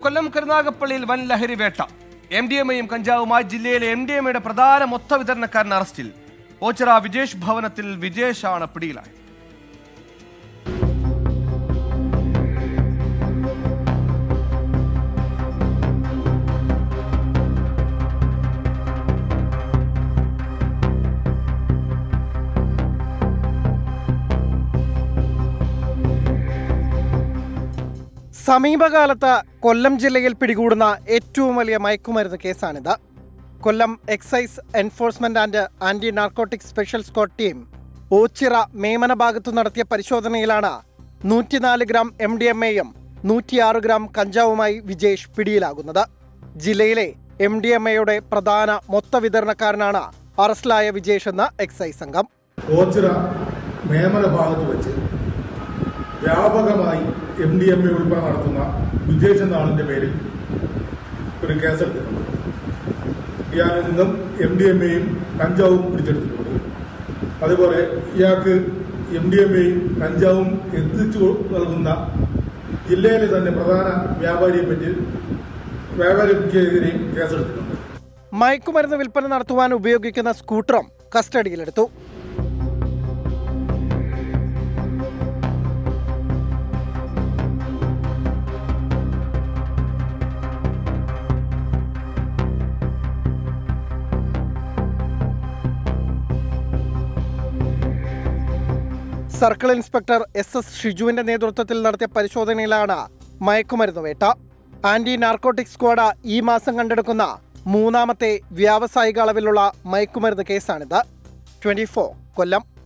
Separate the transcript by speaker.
Speaker 1: കൊല്ലം കരുനാഗപ്പള്ളിയിൽ വൻ ലഹരി വേട്ട എം ഡി എം എയും കഞ്ചാവുമായി ജില്ലയിലെ എം ഡി എം എയുടെ പ്രധാന മൊത്ത വിതരണക്കാരൻ അറസ്റ്റിൽ ഓച്ചിറ വിജേഷ് ഭവനത്തിൽ വിജേഷാണ് പിടിയിലായത്
Speaker 2: സമീപകാലത്ത് കൊല്ലം ജില്ലയിൽ പിടികൂടുന്ന ഏറ്റവും വലിയ മയക്കുമരുന്ന് കേസാണിത് Kollam excise enforcement and anti narcotic special squad team Ochira Memana ഭാഗത്തു നടത്തിയ പരിശോധനയിലാണ് നൂറ്റിനാല് ഗ്രാം എം ഡി എം എയും നൂറ്റിയാറ് ഗ്രാം കഞ്ചാവുമായി വിജേഷ് പിടിയിലാകുന്നത് ജില്ലയിലെ എം ഡി എം എയുടെ പ്രധാന മൊത്ത വിതരണക്കാരനാണ് അറസ്റ്റിലായ വിജേഷ് എന്ന എക്സൈസ് സംഘം
Speaker 3: ഓച്ചിറ മേമന ഭാഗത്ത് വെച്ച് വ്യാപകമായി എം ഡി എം എ ഉൾപ്പെടെ നടത്തുന്ന വിജേഷ് എന്ന ആളിന്റെ പേരിൽ ഒരു കേസെടുത്തിട്ടുണ്ട് ഇയാളിൽ നിന്നും എം ഡി എം എയും കഞ്ചാവും പിടിച്ചെടുത്തിട്ടുണ്ട് അതുപോലെ ഇയാൾക്ക് എം ഡി എം എയും കഞ്ചാവും എത്തിച്ചു നൽകുന്ന ജില്ലയിലെ തന്നെ പ്രധാന വ്യാപാരിയെ പറ്റി വ്യാപാരിക്കെതിരെയും കേസെടുത്തിട്ടുണ്ട്
Speaker 2: മയക്കുമരുന്ന് വിൽപ്പന നടത്തുവാൻ ഉപയോഗിക്കുന്ന സ്കൂട്ടറും കസ്റ്റഡിയിലെടുത്തു സർക്കിൾ ഇൻസ്പെക്ടർ എസ് എസ് ഷിജുവിന്റെ നേതൃത്വത്തിൽ നടത്തിയ പരിശോധനയിലാണ് മയക്കുമരുന്ന് വേട്ട ആന്റി നാർക്കോട്ടിക് സ്ക്വാഡ് ഈ മാസം കണ്ടെടുക്കുന്ന മൂന്നാമത്തെ വ്യാവസായിക അളവിലുള്ള മയക്കുമരുന്ന് കേസാണിത് ട്വന്റി കൊല്ലം